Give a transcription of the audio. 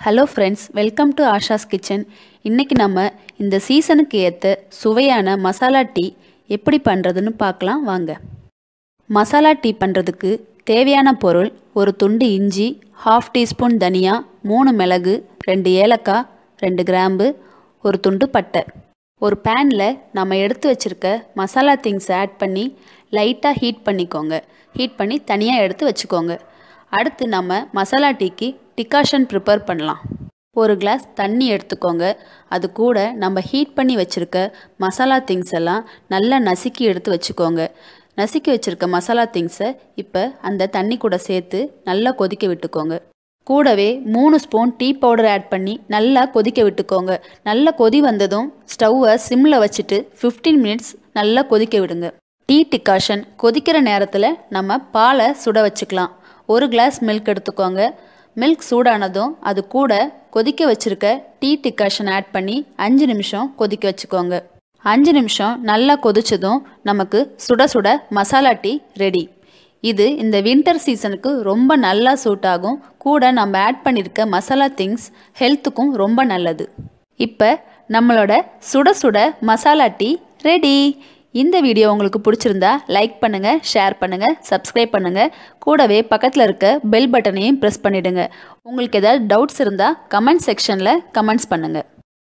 hello friends welcome to Asha's kitchen இன்றைக்கி நம்ம இந்த சீசனுக்கு ஏற்ற சுவையான மசாலா டீ எப்படி பண்ணுறதுன்னு பார்க்கலாம் வாங்க மசாலா டீ பண்ணுறதுக்கு தேவையான பொருள் ஒரு துண்டு இஞ்சி ஹாஃப் டீஸ்பூன் தனியா மூணு மிளகு ரெண்டு ஏலக்காய் ரெண்டு கிராம்பு ஒரு துண்டு பட்டை ஒரு பேனில் நம்ம எடுத்து வச்சுருக்க மசாலா திங்ஸ் ஆட் பண்ணி லைட்டாக ஹீட் பண்ணிக்கோங்க ஹீட் பண்ணி தனியாக எடுத்து வச்சுக்கோங்க அடுத்து நம்ம மசாலா டீக்கு டிகாஷன் ப்ரிப்பேர் பண்ணலாம் ஒரு கிளாஸ் தண்ணி எடுத்துக்கோங்க அது கூட நம்ம ஹீட் பண்ணி வச்சுருக்க மசாலா திங்ஸ் எல்லாம் நல்லா நசுக்கி எடுத்து வச்சுக்கோங்க நசுக்கி வச்சுருக்க மசாலா திங்ஸை இப்போ அந்த தண்ணி கூட சேர்த்து நல்லா கொதிக்க விட்டுக்கோங்க கூடவே மூணு ஸ்பூன் டீ பவுடர் ஆட் பண்ணி நல்லா கொதிக்க விட்டுக்கோங்க நல்லா கொதி வந்ததும் ஸ்டவ்வை சிம்மில் வச்சுட்டு ஃபிஃப்டீன் மினிட்ஸ் நல்லா கொதிக்க விடுங்க டீ டிகாஷன் கொதிக்கிற நேரத்தில் நம்ம பாலை சுட வச்சுக்கலாம் ஒரு கிளாஸ் மில்க் எடுத்துக்கோங்க மில்க் சூடானதும் அது கூட கொதிக்க வச்சுருக்க டீ டிகாஷன் ஆட் பண்ணி அஞ்சு நிமிஷம் கொதிக்க வச்சுக்கோங்க அஞ்சு நிமிஷம் நல்லா கொதிச்சதும் நமக்கு சுட சுட மசாலா டீ ரெடி இது இந்த வின்டர் சீசனுக்கு ரொம்ப நல்லா சூட் ஆகும் கூட நம்ம ஆட் பண்ணியிருக்க மசாலா திங்ஸ் ஹெல்த்துக்கும் ரொம்ப நல்லது இப்போ நம்மளோட சுட சுட மசாலா டீ ரெடி இந்த வீடியோ உங்களுக்கு பிடிச்சிருந்தா லைக் பண்ணுங்கள் ஷேர் பண்ணுங்கள் சப்ஸ்கிரைப் பண்ணுங்கள் கூடவே பக்கத்தில் இருக்க பெல் பட்டனையும் ப்ரெஸ் பண்ணிவிடுங்க உங்களுக்கு ஏதாவது டவுட்ஸ் இருந்தால் கமெண்ட் செக்ஷனில் கமெண்ட்ஸ் பண்ணுங்கள்